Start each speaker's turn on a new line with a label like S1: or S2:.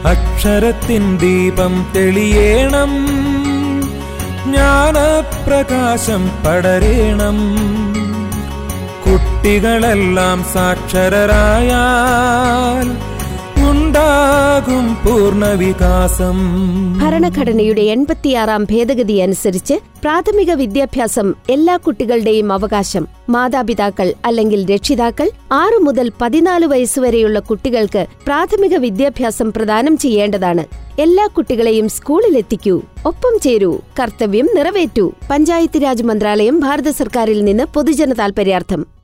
S1: അക്ഷരത്തിൻ ദീപം തെളിയേണം ജ്ഞാനപ്രകാശം പടരേണം കുട്ടികളെല്ലാം സാക്ഷരരായാൽ ഉണ്ടാകും പൂർണ്ണവികാസം
S2: ഭരണഘടനയുടെ എൺപത്തിയാറാം ഭേദഗതി അനുസരിച്ച് പ്രാഥമിക വിദ്യാഭ്യാസം എല്ലാ കുട്ടികളുടെയും അവകാശം മാതാപിതാക്കൾ അല്ലെങ്കിൽ രക്ഷിതാക്കൾ ആറു മുതൽ പതിനാല് വയസ്സുവരെയുള്ള കുട്ടികൾക്ക് പ്രാഥമിക വിദ്യാഭ്യാസം പ്രദാനം ചെയ്യേണ്ടതാണ് എല്ലാ കുട്ടികളെയും സ്കൂളിലെത്തിക്കൂ ഒപ്പം ചേരൂ കർത്തവ്യം നിറവേറ്റൂ പഞ്ചായത്ത് രാജ് മന്ത്രാലയം ഭാരത സർക്കാരിൽ നിന്ന് പൊതുജന താൽപര്യാർത്ഥം